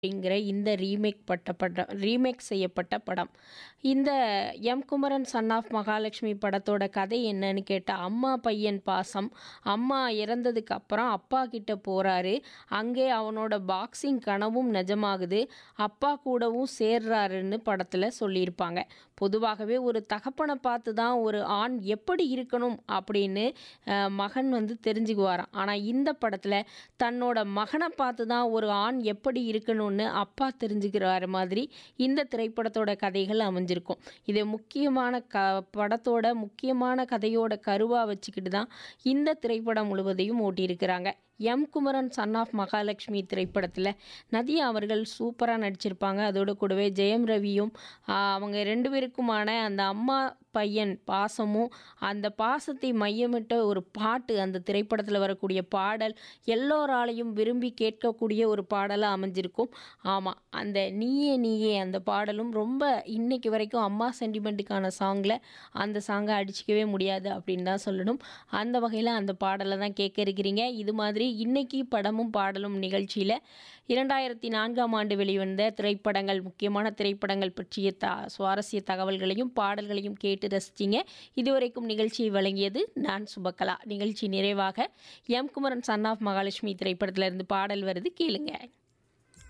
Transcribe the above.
அப்படிங்கிற இந்த ரீமேக் பட்ட படம் ரீமேக் செய்யப்பட்ட படம் இந்த M Kumaran son of Mahalakshmi படத்தோட கதை என்னன்னு கேட்டால் அம்மா பையன் பாசம் அம்மா இறந்ததுக்கு அப்புறம் அப்பா கிட்ட போகிறாரு அங்கே அவனோட பாக்ஸிங் கனவும் நிஜமாகுது அப்பா கூடவும் சேர்றாருன்னு படத்தில் சொல்லியிருப்பாங்க பொதுவாகவே ஒரு தகப்பனை பார்த்து தான் ஒரு ஆண் எப்படி இருக்கணும் அப்படின்னு அஹ், மகன் வந்து தெரிஞ்சுக்குவாராம் ஆனால் இந்த படத்தில் தன்னோட மகனை பார்த்து தான் ஒரு ஆண் எப்படி இருக்கணும்னு அப்பா தெரிஞ்சுக்கிறாரு மாதிரி இந்த திரைப்படத்தோட கதைகள் அமைஞ்சிருக்கும் இது முக்கியமான க படத்தோட முக்கியமான கதையோட கருவாக வச்சுக்கிட்டு தான் இந்த திரைப்படம் முழுவதையும் ஓட்டியிருக்கிறாங்க M Kumaran son of Mahalakshmi திரைப்படத்தில் நதியா அவர்கள் சூப்பராக நடிச்சிருப்பாங்க அதோட கூடவே ஜெயம் ரவியும் ஆஹ், அவங்க ரெண்டு பேருக்குமான அந்த அம்மா பையன் பாசமும் அந்த பாசத்தை மையமிட்ட ஒரு பாட்டு அந்த திரைப்படத்தில் வரக்கூடிய பாடல் எல்லோராலையும் விரும்பி கேட்கக்கூடிய ஒரு பாடலாக அமைஞ்சிருக்கும் ஆமாம் அந்த நீயே நீயே அந்த பாடலும் ரொம்ப இன்னைக்கு வரைக்கும் அம்மா சென்டிமெண்ட்டுக்கான சாங்கில் அந்த சாங்கை அடிச்சிக்கவே முடியாது அப்படின்னு தான் சொல்லணும் அந்த வகையில் அந்த பாடலை தான் கேட்க இருக்கிறீங்க இது மாதிரி இன்னைக்கு படமும் பாடலும் நிகழ்ச்சியில் இரண்டாயிரத்தி நான்காம் ஆண்டு வெளிவந்த திரைப்படங்கள் முக்கியமான திரைப்படங்கள் பற்றிய த சுவாரஸ்ய தகவல்களையும் பாடல்களையும் கேட்டு ரசிச்சிங்க இதுவரைக்கும் நிகழ்ச்சியை வழங்கியது நான் சுபகலா நிகழ்ச்சி நிறைவாக M Kumaran son of Mahalakshmi திரைப்படத்திலிருந்து பாடல் வருது கேளுங்க